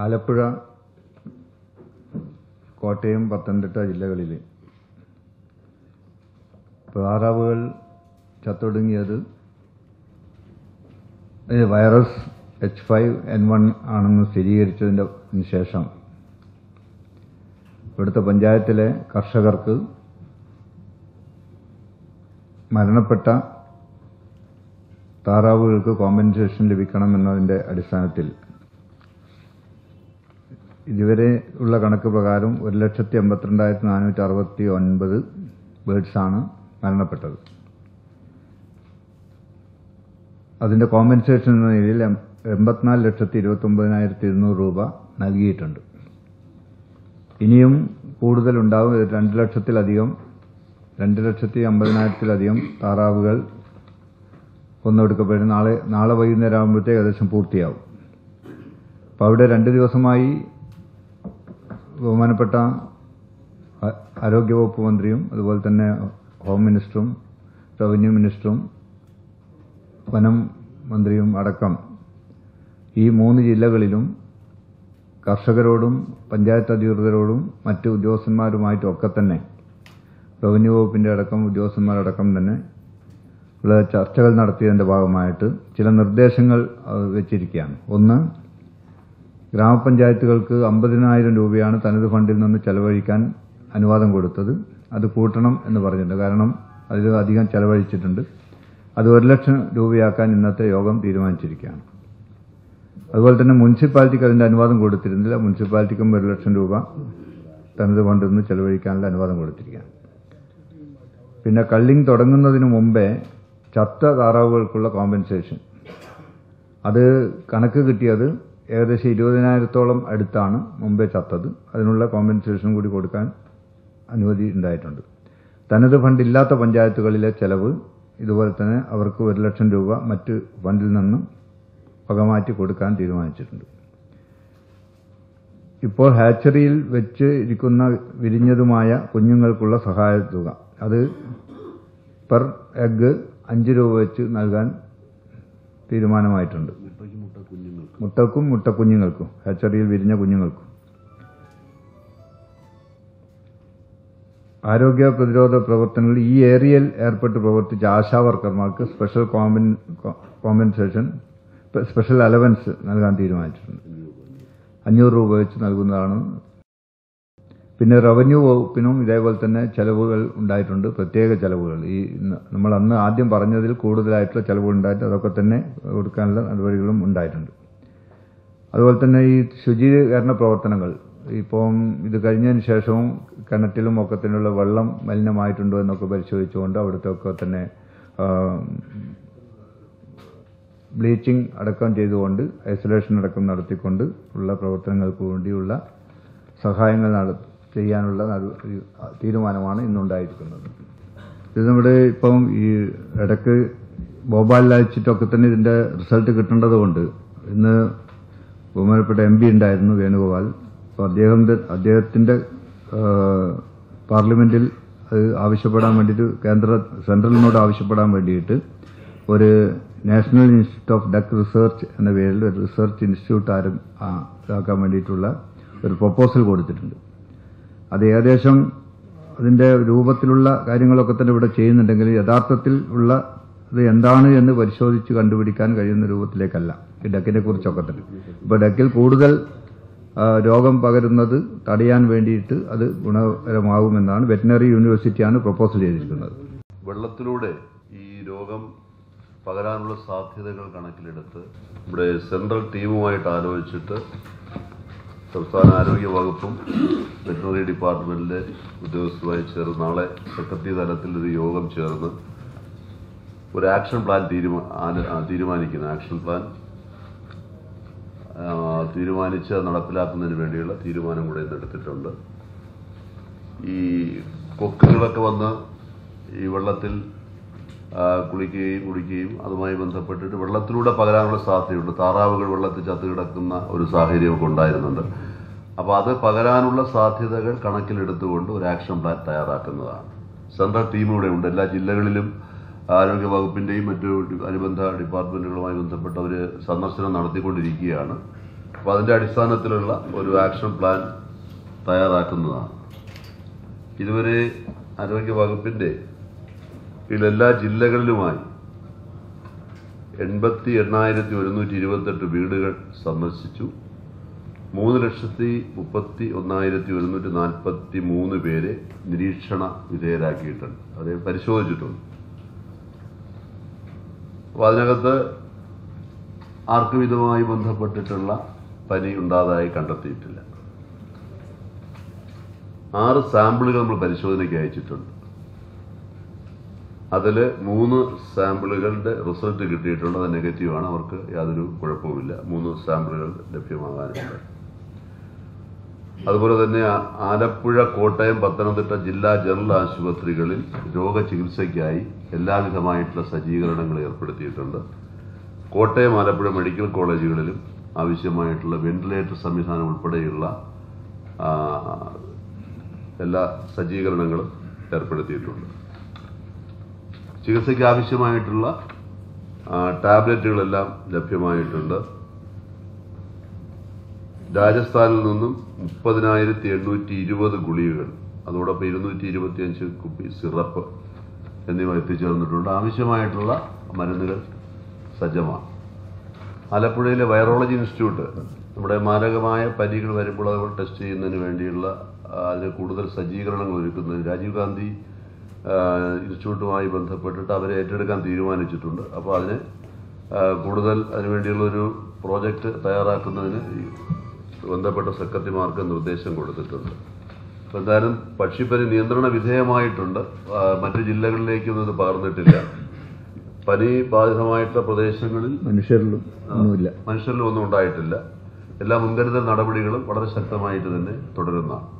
ആലപ്പുഴ കോട്ടയം പത്തനംതിട്ട ജില്ലകളിൽ താറാവുകൾ ചത്തൊടുങ്ങിയത് ഇത് virus H five N one ആണെന്ന് സ്ഥിരീകരിച്ചതിന് ശേഷം ഇവിടുത്തെ പഞ്ചായത്തിലെ കർഷകർക്ക് മരണപ്പെട്ട താറാവുകൾക്ക് കോമ്പൻസേഷൻ ലഭിക്കണമെന്നതിന്റെ അടിസ്ഥാനത്തിൽ ഇതുവരെ ഉള്ള കണക്ക് പ്രകാരം ഒരു ലക്ഷത്തി എൺപത്തിരണ്ടായിരത്തി നാനൂറ്റി അറുപത്തി ഒൻപത് ബേഡ്സാണ് മരണപ്പെട്ടത് അതിന്റെ കോമ്പൻസേഷൻ എന്ന നിലയിൽ എം- എൺപത്തിനാല് ലക്ഷത്തി ഇരുപത്തി ഒമ്പതിനായിരത്തി ഇരുന്നൂറ് രൂപ നൽകിയിട്ടുണ്ട് ഇനിയും കൂടുതലുണ്ടാവും ഇത് രണ്ട് ലക്ഷത്തിലധികം രണ്ട് ലക്ഷത്തി അമ്പതിനായിരത്തിലധികം താറാവുകൾ കൊന്നെടുക്കപ്പെടും നാളെ നാളെ വൈകുന്നേരം ആകുമ്പോഴത്തേക്ക് ഏകദേശം പൂർത്തിയാവും അപ്പോൾ അവിടെ രണ്ട് ദിവസമായി ബഹുമാനപ്പെട്ട ആ- ആരോഗ്യവകുപ്പ് മന്ത്രിയും അതുപോലെ തന്നെ ഹോം മിനിസ്റ്ററും റവന്യൂ മിനിസ്റ്ററും വനം മന്ത്രിയും അടക്കം ഈ മൂന്ന് ജില്ലകളിലും കർഷകരോടും പഞ്ചായത്ത് അധികൃതരോടും മറ്റ് ഉദ്യോഗസ്ഥന്മാരുമായിട്ടും ഒക്കെ തന്നെ റവന്യൂ വകുപ്പിന്റെ അടക്കം ഉദ്യോഗസ്ഥന്മാരടക്കം തന്നെ ഉള്ള ചർച്ചകൾ നടത്തിയതിന്റെ ഭാഗമായിട്ട് ചില നിർദ്ദേശങ്ങൾ അഹ് വെച്ചിരിക്കുകയാണ് ഒന്ന് ഗ്രാമപഞ്ചായത്തുകൾക്ക് അമ്പതിനായിരം രൂപയാണ് തനത് ഫണ്ടിൽ നിന്ന് ചെലവഴിക്കാൻ അനുവാദം കൊടുത്തത് അത് കൂട്ടണം എന്ന് പറഞ്ഞിട്ടുണ്ട് കാരണം അതിൽ അധികം ചെലവഴിച്ചിട്ടുണ്ട് അത് ഒരു ലക്ഷം രൂപയാക്കാൻ ഇന്നത്തെ യോഗം തീരുമാനിച്ചിരിക്കുകയാണ് അതുപോലെ തന്നെ മുനിസിപ്പാലിറ്റിക്ക് അതിന്റെ അനുവാദം കൊടുത്തിരുന്നില്ല മുനിസിപ്പാലിറ്റിക്കും ഒരു ലക്ഷം രൂപ തനത് ഫണ്ടിൽ നിന്ന് ചെലവഴിക്കാനുള്ള അനുവാദം കൊടുത്തിരിക്കുകയാണ് പിന്നെ കള്ളിങ് തുടങ്ങുന്നതിന് മുമ്പേ ചത്ത താറാവുകൾക്കുള്ള കോമ്പൻസേഷൻ അത് കണക്ക് കിട്ടിയത് ഏകദേശം ഇരുപതിനായിരത്തോളം അടുത്താണ് മുമ്പേ ചത്തത് അതിനുള്ള കോമ്പൻസേഷൻ കൂടി കൊടുക്കാൻ അനുമതി ഉണ്ടായിട്ടുണ്ട് തനത് ഫണ്ട് ഇല്ലാത്ത പഞ്ചായത്തുകളിലെ ചെലവ് ഇതുപോലെ തന്നെ അവർക്ക് ഒരു ലക്ഷം രൂപ മറ്റ് ഫണ്ടിൽ നിന്ന് വകമാറ്റി കൊടുക്കാൻ തീരുമാനിച്ചിട്ടുണ്ട് ഇപ്പോൾ ഹാച്ചറിയിൽ വെച്ച് ഇരിക്കുന്ന വിരിഞ്ഞതുമായ കുഞ്ഞുങ്ങൾക്കുള്ള സഹായ തുക അത് പെർ എഗ് അഞ്ച് രൂപ വെച്ച് നൽകാൻ തീരുമാനമായിട്ടുണ്ട് മുട്ടക്കും മുട്ടക്കുഞ്ഞുങ്ങൾക്കും ഹാച്ചറിയിൽ വിരിഞ്ഞ കുഞ്ഞുങ്ങൾക്കും ആരോഗ്യ പ്രതിരോധ പ്രവർത്തനങ്ങളിൽ ഈ ഏരിയയിൽ ഏർപ്പെട്ട് പ്രവർത്തിച്ച ആശാ വർക്കർമാർക്ക് സ്പെഷ്യൽ കോമ്പൻസേഷൻ സ്പെഷ്യൽ അലവൻസ് നൽകാൻ തീരുമാനിച്ചിട്ടുണ്ട് അഞ്ഞൂറ് രൂപ വെച്ച് നൽകുന്നതാണ് പിന്നെ റവന്യൂ വകുപ്പിനും ഇതേപോലെ തന്നെ ചെലവുകൾ ഉണ്ടായിട്ടുണ്ട് പ്രത്യേക ചെലവുകൾ ഈ ഇന്ന് നമ്മൾ അന്ന് ആദ്യം പറഞ്ഞതിൽ കൂടുതലായിട്ടുള്ള ചെലവുകൾ ഉണ്ടായിട്ട് അതൊക്കെ തന്നെ കൊടുക്കാനുള്ള നടപടികളും ഉണ്ടായിട്ടുണ്ട് അതുപോലെ തന്നെ ഈ ശുചീകരണ പ്രവർത്തനങ്ങൾ ഇപ്പം ഇത് കഴിഞ്ഞതിന് ശേഷവും കിണറ്റിലും ഒക്കെ തന്നെയുള്ള വെള്ളം മലിനമായിട്ടുണ്ടോ എന്നൊക്കെ പരിശോധിച്ചുകൊണ്ട് അവിടുത്തെ ഒക്കെ തന്നെ ബ്ലീച്ചിങ് അടക്കം ചെയ്തുകൊണ്ട് ഐസൊലേഷൻ അടക്കം നടത്തിക്കൊണ്ട് ഉള്ള പ്രവർത്തനങ്ങൾക്ക് വേണ്ടിയുള്ള സഹായങ്ങൾ നട ചെയ്യാനുള്ള നട- ഈ തീരുമാനമാണ് ഇന്നുണ്ടായിരിക്കുന്നത് ഇത് നമ്മുടെ ഇപ്പം ഈ ഇടയ്ക്ക് ഭോപ്പാലിൽ അയച്ചിട്ടൊക്കെ തന്നെ ഇതിന്റെ റിസൾട്ട് കിട്ടേണ്ടതുകൊണ്ട് ഇന്ന് ബഹുമാനപ്പെട്ട എം പി ഉണ്ടായിരുന്നു വേണുഗോപാൽ അപ്പോൾ അദ്ദേഹം അദ്ദേഹത്തിന്റെ ആ, പാർലമെന്റിൽ അത് ആവശ്യപ്പെടാൻ വേണ്ടിയിട്ട് കേന്ദ്ര സെൻട്രലിനോട് ആവശ്യപ്പെടാൻ വേണ്ടിയിട്ട് ഒരു national institute of duck research എന്ന പേരിൽ ഒരു റിസർച്ച് ഇൻസ്റ്റിറ്റ്യൂട്ട് ആരം ആ, ഇതാക്കാൻ വേണ്ടിയിട്ടുള്ള ഒരു പ്രപ്പോസൽ കൊടുത്തിട്ടുണ്ട് അത് ഏകദേശം അതിന്റെ രൂപത്തിലുള്ള കാര്യങ്ങളൊക്കെ തന്നെ ഇവിടെ ചെയ്യുന്നുണ്ടെങ്കിൽ യഥാർത്ഥത്തിൽ ഉള്ള ഇത് എന്താണ് എന്ന് പരിശോധിച്ച് കണ്ടുപിടിക്കാൻ കഴിയുന്ന രൂപത്തിലേക്കല്ല ഈ ഡക്കിനെ കുറിച്ചൊക്കെ തന്നെ ഇപ്പൊ ഡക്കിൽ കൂടുതൽ ആ, രോഗം പകരുന്നത് തടയാൻ വേണ്ടിയിട്ട് അത് ഗുണകരമാകുമെന്നാണ് വെറ്റിനറി യൂണിവേഴ്സിറ്റിയാണ് പ്രപ്പോസൽ ചെയ്തിരിക്കുന്നത് വെള്ളത്തിലൂടെ ഈ രോഗം പകരാനുള്ള സാധ്യതകൾ കണക്കിലെടുത്ത് ഇവിടെ സെൻട്രൽ ടീമുമായിട്ട് ആലോചിച്ചിട്ട് സംസ്ഥാന ആരോഗ്യ വകുപ്പും വെറ്ററിനറി ഡിപ്പാർട്ട്മെന്റിലെ ഉദ്യോഗസ്ഥരുമായി ചേർന്ന് നാളെ സെക്രട്ടറി തലത്തിൽ ഒരു യോഗം ചേർന്ന് ഒരു ആക്ഷൻ പ്ലാൻ തീരുമാ ആന- ആ, തീരുമാനിക്കുന്നു ആക്ഷൻ പ്ലാൻ ആ, തീരുമാനിച്ച് അത് നടപ്പിലാക്കുന്നതിന് വേണ്ടിയുള്ള തീരുമാനം കൂടെ ഇന്ന് എടുത്തിട്ടുണ്ട് ഈ കൊക്കുകളൊക്കെ വന്ന് ഈ വെള്ളത്തിൽ ആ, കുളിക്കുകയും കുടിക്കുകയും അതുമായി ബന്ധപ്പെട്ടിട്ട് വെള്ളത്തിലൂടെ പകരാനുള്ള സാധ്യതയുണ്ട് താറാവുകൾ വെള്ളത്തിൽ ചത്തു കിടക്കുന്ന ഒരു സാഹചര്യമൊക്കെ ഉണ്ടായിരുന്നുണ്ട് അപ്പോൾ അത് പകരാനുള്ള സാധ്യതകൾ കണക്കിലെടുത്തുകൊണ്ട് ഒരു ആക്ഷൻ പ്ലാൻ തയ്യാറാക്കുന്നതാണ് സെൻട്രൽ ടീം ഇവിടെ ഉണ്ട് എല്ലാ ജില്ലകളിലും ആരോഗ്യ വകുപ്പിന്റെയും മറ്റു അനുബന്ധ ഡിപ്പാർട്ട്മെന്റുകളുമായി ബന്ധപ്പെട്ട് അവർ സന്ദർശനം നടത്തിക്കൊണ്ടിരിക്കുകയാണ് അപ്പോൾ അതിൻ്റെ അടിസ്ഥാനത്തിലുള്ള ഒരു ആക്ഷൻ പ്ലാൻ തയ്യാറാക്കുന്നതാണ് ഇതുവരെ ആരോഗ്യ വകുപ്പിൻ്റെ ഇതിലെല്ലാ ജില്ലകളിലുമായി എൺപത്തി എണ്ണായിരത്തി ഒരുന്നൂറ്റി ഇരുപത്തെട്ട് വീടുകൾ സന്ദർശിച്ചു മൂന്ന് ലക്ഷത്തി മുപ്പത്തി ഒന്നായിരത്തി ഒരുന്നൂറ്റി നാൽപ്പത്തി മൂന്ന് പേരെ നിരീക്ഷണ വിധേയരാക്കിയിട്ടുണ്ട് അവരെ പരിശോധിച്ചിട്ടുണ്ട് അപ്പോൾ അതിനകത്ത് ആർക്കും ഇതുമായി ബന്ധപ്പെട്ടിട്ടുള്ള പനി ഉണ്ടാതായി കണ്ടെത്തിയിട്ടില്ല ആറ് സാമ്പിളുകൾ നമ്മൾ പരിശോധനയ്ക്ക് അയച്ചിട്ടുണ്ട് അതിൽ മൂന്ന് സാമ്പിളുകളുടെ റിസൾട്ട് കിട്ടിയിട്ടുണ്ട് അത് നെഗറ്റീവാണ് അവർക്ക് യാതൊരു കുഴപ്പവുമില്ല മൂന്ന് സാമ്പിളുകൾ ലഭ്യമാകാനുണ്ട് അതുപോലെ തന്നെ ആ- ആലപ്പുഴ കോട്ടയം പത്തനംതിട്ട ജില്ലാ ജനറൽ ആശുപത്രികളിൽ രോഗചികിത്സയ്ക്കായി എല്ലാവിധമായിട്ടുള്ള സജ്ജീകരണങ്ങൾ ഏർപ്പെടുത്തിയിട്ടുണ്ട് കോട്ടയം ആലപ്പുഴ മെഡിക്കൽ കോളേജുകളിലും ആവശ്യമായിട്ടുള്ള വെന്റിലേറ്റർ സംവിധാനം ഉൾപ്പെടെയുള്ള ആ, എല്ലാ സജ്ജീകരണങ്ങളും ഏർപ്പെടുത്തിയിട്ടുണ്ട് ചികിത്സയ്ക്ക് ആവശ്യമായിട്ടുള്ള ആ, ടാബ്ലറ്റുകളെല്ലാം ലഭ്യമായിട്ടുണ്ട് രാജസ്ഥാനിൽ നിന്നും മുപ്പതിനായിരത്തി എണ്ണൂറ്റി ഇരുപത് ഗുളികകൾ അതോടൊപ്പം ഇരുന്നൂറ്റി ഇരുപത്തിയഞ്ച് കുപ്പി സിറപ്പ് എന്നിവ എത്തിച്ചേർന്നിട്ടുണ്ട് ആവശ്യമായിട്ടുള്ള മരുന്നുകൾ സജ്ജമാണ് ആലപ്പുഴയിലെ വൈറോളജി ഇൻസ്റ്റിറ്റ്യൂട്ട് നമ്മുടെ മാരകമായ പനികൾ വരുമ്പോൾ അത് ടെസ്റ്റ് ചെയ്യുന്നതിന് വേണ്ടിയുള്ള ആ, അതിന് കൂടുതൽ സജ്ജീകരണങ്ങൾ ഒരുക്കുന്നതിന് രാജീവ് ഗാന്ധി ആ, ഇൻസ്റ്റിറ്റ്യൂട്ടുമായി ബന്ധപ്പെട്ടിട്ട് അവരെ ഏറ്റെടുക്കാൻ തീരുമാനിച്ചിട്ടുണ്ട് അപ്പോൾ അതിന് ആ, കൂടുതൽ അതിനുവേണ്ടിയുള്ള ഒരു പ്രോജക്റ്റ് തയ്യാറാക്കുന്നതിന് ഈ ബന്ധപ്പെട്ട സെക്രട്ടറിമാർക്ക് നിർദ്ദേശം കൊടുത്തിട്ടുണ്ട് അപ്പോൾ എന്തായാലും പക്ഷിപ്പനി നിയന്ത്രണ വിധേയമായിട്ടുണ്ട് ആ, മറ്റു ജില്ലകളിലേക്കൊന്നും ഇത് പകർന്നിട്ടില്ല പനി ബാധിതമായിട്ടുള്ള പ്രദേശങ്ങളിൽ മനുഷ്യരിലും ഒന്നുമില്ല മനുഷ്യരിലും ഒന്നും ഉണ്ടായിട്ടില്ല എല്ലാ മുൻകരുതൽ നടപടികളും വളരെ ശക്തമായിട്ട് തന്നെ തുടരുന്നതാണ്